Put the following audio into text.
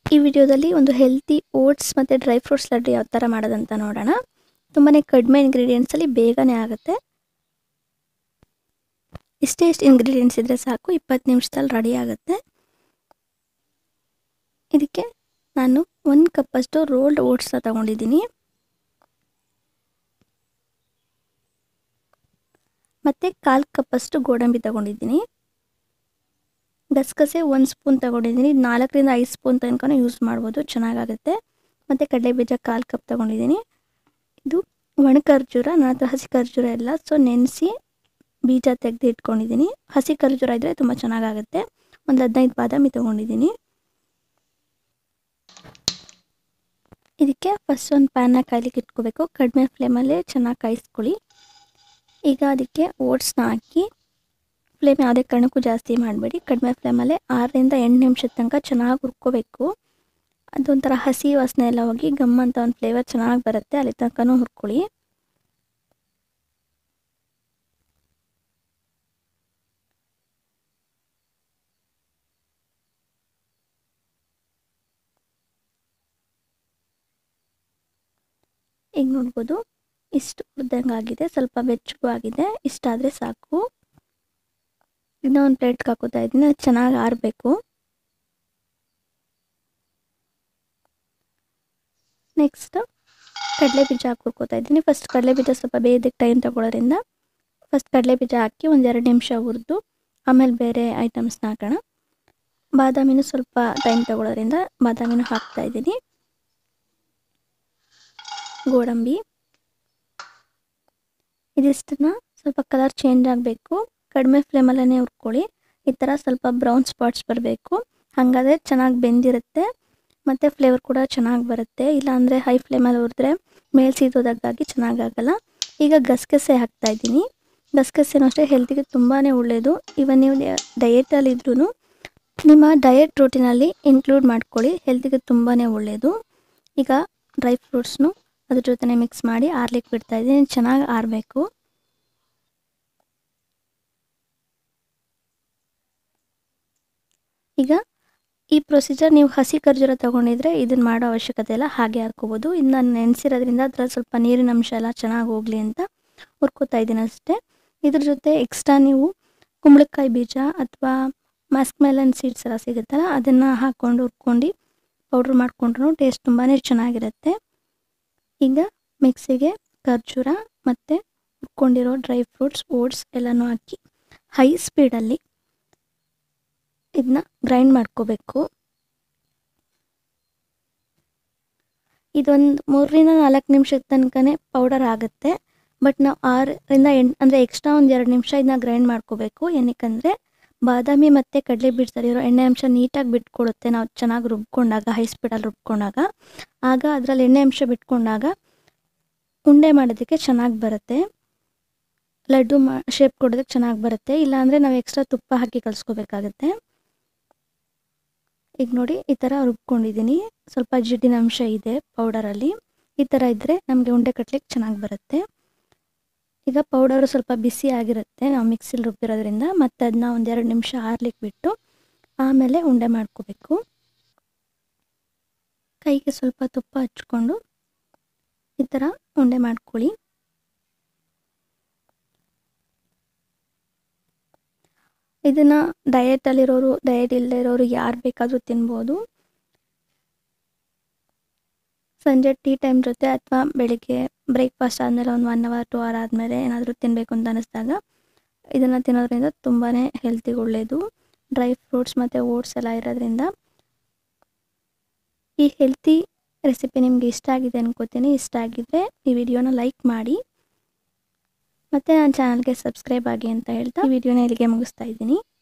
ಈ ವಿಡಿಯೋದಲ್ಲಿ ಒಂದು ಹೆಲ್ತಿ ಓಟ್ಸ್ ಮತ್ತು ಡ್ರೈ ಫ್ರೂಟ್ಸ್ ಲಡ್ಡು ಯಾವ ಥರ ಮಾಡೋದಂತ ನೋಡೋಣ ತುಂಬಾ ಕಡಿಮೆ ಇಂಗ್ರೀಡಿಯೆಂಟ್ಸಲ್ಲಿ ಬೇಗನೆ ಆಗುತ್ತೆ ಇಷ್ಟೇ ಇಷ್ಟು ಇಂಗ್ರೀಡಿಯೆಂಟ್ಸ್ ಇದ್ದರೆ ಸಾಕು ಇಪ್ಪತ್ತು ನಿಮಿಷದಲ್ಲಿ ರೆಡಿ ಆಗುತ್ತೆ ಇದಕ್ಕೆ ನಾನು ಒಂದು ಕಪ್ಪಷ್ಟು ರೋಲ್ಡ್ ಓಟ್ಸ್ನ ತಗೊಂಡಿದ್ದೀನಿ ಮತ್ತು ಕಾಲು ಕಪ್ಪಷ್ಟು ಗೋಡಂಬಿ ತಗೊಂಡಿದ್ದೀನಿ ಗಸಗಸೆ ಒಂದು ಸ್ಪೂನ್ ತಗೊಂಡಿದ್ದೀನಿ ನಾಲ್ಕರಿಂದ ಐದು ಸ್ಪೂನ್ ತನಕ ಯೂಸ್ ಮಾಡ್ಬೋದು ಚೆನ್ನಾಗಾಗುತ್ತೆ ಮತ್ತು ಕಡಲೆಬೀಜ ಕಾಲು ಕಪ್ ತಗೊಂಡಿದ್ದೀನಿ ಇದು ಒಣ ಖರ್ಜೂರ ನನ್ನ ಹತ್ರ ಹಸಿ ಖರ್ಜೂರ ಇಲ್ಲ ಸೊ ನೆನೆಸಿ ಬೀಜ ತೆಗೆದು ಇಟ್ಕೊಂಡಿದ್ದೀನಿ ಹಸಿ ಖರ್ಜೂರ ಇದ್ದರೆ ತುಂಬ ಚೆನ್ನಾಗಾಗುತ್ತೆ ಒಂದು ಹದಿನೈದು ಬಾದಾಮಿ ತೊಗೊಂಡಿದ್ದೀನಿ ಇದಕ್ಕೆ ಫಸ್ಟ್ ಒಂದು ಪ್ಯಾನ್ನ ಕಾಯ್ಲಿಕ್ಕೆ ಇಟ್ಕೋಬೇಕು ಕಡಿಮೆ ಫ್ಲೇಮಲ್ಲೇ ಚೆನ್ನಾಗಿ ಕಾಯಿಸ್ಕೊಳ್ಳಿ ಈಗ ಅದಕ್ಕೆ ಓಟ್ಸ್ನ ಹಾಕಿ ಫ್ಲೇಮ್ ಯಾವುದೇ ಕಾರಣಕ್ಕೂ ಜಾಸ್ತಿ ಮಾಡಬೇಡಿ ಕಡಿಮೆ ಫ್ಲೇಮಲ್ಲೇ ಆರರಿಂದ ಎಂಟು ನಿಮಿಷದ ತನಕ ಚೆನ್ನಾಗಿ ಹುರ್ಕೋಬೇಕು ಅದೊಂಥರ ಹಸಿ ವಾಸನೆ ಎಲ್ಲ ಹೋಗಿ ಗಮ್ ಅಂತ ಒಂದು ಫ್ಲೇವರ್ ಚೆನ್ನಾಗಿ ಬರುತ್ತೆ ಅಲ್ಲಿ ತನಕನೂ ಹುರ್ಕೊಳ್ಳಿ ಈಗ ನೋಡ್ಬೋದು ಇಷ್ಟು ಹುರಿದಂಗೆ ಆಗಿದೆ ಸ್ವಲ್ಪ ಬೆಚ್ಚಗೂ ಆಗಿದೆ ಇಷ್ಟಾದರೆ ಸಾಕು ಇನ್ನೂ ಒಂದು ಪ್ಲೇಟ್ಗೆ ಹಾಕೋತಾ ಇದ್ದೀನಿ ಅದು ಚೆನ್ನಾಗಿ ಆರಬೇಕು ನೆಕ್ಸ್ಟ್ ಕಡಲೆ ಬೀಜ ಹಾಕಿ ಹುರ್ಕೋತಾ ಇದ್ದೀನಿ ಫಸ್ಟ್ ಕಡಲೆ ಬೀಜ ಸ್ವಲ್ಪ ಬೇಯೋದಕ್ಕೆ ಟೈಮ್ ತಗೊಳ್ಳೋದ್ರಿಂದ ಫಸ್ಟ್ ಕಡಲೆ ಬೀಜ ಹಾಕಿ ಒಂದು ಎರಡು ನಿಮಿಷ ಹುರಿದು ಆಮೇಲೆ ಬೇರೆ ಐಟಮ್ಸ್ನ ಹಾಕೋಣ ಬಾದಾಮಿನೂ ಸ್ವಲ್ಪ ಟೈಮ್ ತಗೊಳ್ಳೋದ್ರಿಂದ ಬಾದಾಮಿನೂ ಹಾಕ್ತಾ ಇದ್ದೀನಿ ಗೋಡಂಬಿ ಇದಿಷ್ಟನ್ನ ಸ್ವಲ್ಪ ಕಲರ್ ಚೇಂಜ್ ಆಗಬೇಕು ಕಡಿಮೆ ಫ್ಲೇಮಲ್ಲೇ ಹುರ್ಕೊಳ್ಳಿ ಈ ಥರ ಸ್ವಲ್ಪ ಬ್ರೌನ್ ಸ್ಪಾಟ್ಸ್ ಬರಬೇಕು ಹಾಗಾದರೆ ಚೆನ್ನಾಗಿ ಬೆಂದಿರುತ್ತೆ ಮತ್ತು ಫ್ಲೇವರ್ ಕೂಡ ಚೆನ್ನಾಗಿ ಬರುತ್ತೆ ಇಲ್ಲಾಂದರೆ ಹೈ ಫ್ಲೇಮಲ್ಲಿ ಹುರಿದ್ರೆ ಮೇಲೆ ಸೀದೋದಾಗಿ ಚೆನ್ನಾಗಾಗಲ್ಲ ಈಗ ಗಸಗಸೆ ಹಾಕ್ತಾ ಇದ್ದೀನಿ ಗಸಗಸೆನೂ ಅಷ್ಟೇ ಹೆಲ್ತಿಗೆ ತುಂಬಾ ಒಳ್ಳೆಯದು ಇವನ್ ನೀವು ಡಯೆಟಲ್ಲಿ ಇದ್ರೂ ನಿಮ್ಮ ಡಯೆಟ್ ರೂಟೀನಲ್ಲಿ ಇನ್ಕ್ಲೂಡ್ ಮಾಡ್ಕೊಳ್ಳಿ ಹೆಲ್ತಿಗೆ ತುಂಬಾ ಒಳ್ಳೆಯದು ಈಗ ಡ್ರೈ ಫ್ರೂಟ್ಸ್ನು ಅದ್ರ ಜೊತೆ ಮಿಕ್ಸ್ ಮಾಡಿ ಆರ್ಲಿಕ್ಕೆ ಬಿಡ್ತಾ ಇದ್ದೀನಿ ಚೆನ್ನಾಗಿ ಆರಬೇಕು ಈಗ ಈ ಪ್ರೊಸೀಜರ್ ನೀವು ಹಸಿ ಖರ್ಜೂರ ತೊಗೊಂಡಿದ್ರೆ ಇದನ್ನು ಮಾಡೋ ಅವಶ್ಯಕತೆ ಇಲ್ಲ ಹಾಗೆ ಹಾಕ್ಕೋಬೋದು ಇನ್ನು ನಾನು ನೆನೆಸಿರೋದ್ರಿಂದ ಅದ್ರಲ್ಲಿ ಸ್ವಲ್ಪ ನೀರಿನ ಅಂಶ ಎಲ್ಲ ಚೆನ್ನಾಗಿ ಹೋಗಲಿ ಅಂತ ಹುರ್ಕೋತಾ ಇದ್ದೀನಿ ಅಷ್ಟೇ ಇದ್ರ ಜೊತೆ ಎಕ್ಸ್ಟ್ರಾ ನೀವು ಕುಂಬಳಕಾಯಿ ಬೀಜ ಅಥವಾ ಮಸ್ಕ್ ಮೆಲನ್ ಸೀಡ್ಸ್ ಎಲ್ಲ ಸಿಗುತ್ತಲ್ಲ ಅದನ್ನು ಹಾಕ್ಕೊಂಡು ಹುರ್ಕೊಂಡು ಪೌಡ್ರ್ ಮಾಡಿಕೊಂಡ್ರು ಟೇಸ್ಟ್ ತುಂಬಾ ಚೆನ್ನಾಗಿರುತ್ತೆ ಈಗ ಮಿಕ್ಸಿಗೆ ಖರ್ಜೂರ ಮತ್ತು ಹುರ್ಕೊಂಡಿರೋ ಡ್ರೈ ಫ್ರೂಟ್ಸ್ ಓಟ್ಸ್ ಎಲ್ಲನೂ ಹಾಕಿ ಹೈ ಸ್ಪೀಡಲ್ಲಿ ಇದನ್ನ ಗ್ರೈಂಡ್ ಮಾಡ್ಕೋಬೇಕು ಇದೊಂದು ಮೂರರಿಂದ ನಾಲ್ಕು ನಿಮಿಷದ ತನಕನೇ ಪೌಡರ್ ಆಗುತ್ತೆ ಬಟ್ ನಾವು ಆರರಿಂದ ಎಂಟು ಅಂದರೆ ಎಕ್ಸ್ಟ್ರಾ ಒಂದು ಎರಡು ನಿಮಿಷ ಇದನ್ನ ಗ್ರೈಂಡ್ ಮಾಡ್ಕೋಬೇಕು ಏನಕ್ಕಂದರೆ ಬಾದಾಮಿ ಮತ್ತು ಕಡಲೆ ಬೀಜದಲ್ಲಿರೋ ಎಣ್ಣೆ ಅಂಶ ನೀಟಾಗಿ ಬಿಟ್ಕೊಡುತ್ತೆ ನಾವು ಚೆನ್ನಾಗಿ ರುಬ್ಕೊಂಡಾಗ ಹೈ ಸ್ಪೀಡಲ್ಲಿ ರುಬ್ಕೊಂಡಾಗ ಆಗ ಅದರಲ್ಲಿ ಎಣ್ಣೆ ಅಂಶ ಬಿಟ್ಕೊಂಡಾಗ ಉಂಡೆ ಮಾಡೋದಕ್ಕೆ ಚೆನ್ನಾಗಿ ಬರುತ್ತೆ ಲಡ್ಡು ಮಾ ಶೇಪ್ ಕೊಡೋದಕ್ಕೆ ಚೆನ್ನಾಗಿ ಬರುತ್ತೆ ಇಲ್ಲಾಂದರೆ ನಾವು ಎಕ್ಸ್ಟ್ರಾ ತುಪ್ಪ ಹಾಕಿ ಕಲಿಸ್ಕೋಬೇಕಾಗತ್ತೆ ಈಗ ನೋಡಿ ಈ ಥರ ರುಬ್ಕೊಂಡಿದ್ದೀನಿ ಸ್ವಲ್ಪ ಜಿಡ್ಡಿನ ಅಂಶ ಇದೆ ಪೌಡರಲ್ಲಿ ಈ ಥರ ಇದ್ದರೆ ನಮಗೆ ಉಂಡೆ ಕಟ್ಲಿಕ್ಕೆ ಚೆನ್ನಾಗಿ ಬರುತ್ತೆ ಈಗ ಪೌಡರು ಸ್ವಲ್ಪ ಬಿಸಿ ಆಗಿರುತ್ತೆ ನಾವು ಮಿಕ್ಸಿಲಿ ರುಬ್ಬಿರೋದ್ರಿಂದ ಮತ್ತು ಅದನ್ನ ಒಂದೆರಡು ನಿಮಿಷ ಆರ್ಲಿಕ್ಕೆ ಬಿಟ್ಟು ಆಮೇಲೆ ಉಂಡೆ ಮಾಡ್ಕೋಬೇಕು ಕೈಗೆ ಸ್ವಲ್ಪ ತುಪ್ಪ ಹಚ್ಕೊಂಡು ಈ ಥರ ಉಂಡೆ ಮಾಡ್ಕೊಳ್ಳಿ ಇದನ್ನು ಡಯೆಟಲ್ಲಿರೋರು ಡಯೆಟ್ ಇಲ್ಲದೆ ಇರೋರು ಯಾರು ಬೇಕಾದರೂ ತಿನ್ಬೋದು ಸಂಜೆ ಟೀ ಟೈಮ್ ಜೊತೆ ಅಥವಾ ಬೆಳಿಗ್ಗೆ ಬ್ರೇಕ್ಫಾಸ್ಟ್ ಆದಮೇಲೆ ಒಂದು ಒನ್ ಅವರ್ ಟು ಅವರ್ ಆದಮೇಲೆ ಏನಾದರೂ ತಿನ್ನಬೇಕು ಅಂತ ಅನ್ನಿಸ್ದಾಗ ಇದನ್ನು ತಿನ್ನೋದ್ರಿಂದ ತುಂಬಾ ಹೆಲ್ತಿಗೆ ಒಳ್ಳೆಯದು ಡ್ರೈ ಫ್ರೂಟ್ಸ್ ಮತ್ತು ಓಟ್ಸ್ ಎಲ್ಲ ಇರೋದ್ರಿಂದ ಈ ಹೆಲ್ತಿ ರೆಸಿಪಿ ನಿಮಗೆ ಇಷ್ಟ ಆಗಿದೆ ಅನ್ಕೋತೀನಿ ಇಷ್ಟ ಆಗಿದ್ದರೆ ಈ ವಿಡಿಯೋನ ಲೈಕ್ ಮಾಡಿ ಮತ್ತು ನನ್ನ ಚಾನಲ್ಗೆ ಸಬ್ಸ್ಕ್ರೈಬ್ ಆಗಿ ಅಂತ ಹೇಳ್ತಾ ಈ ವಿಡಿಯೋನ ಇಲ್ಲಿಗೆ ಮುಗಿಸ್ತಾ ಇದ್ದೀನಿ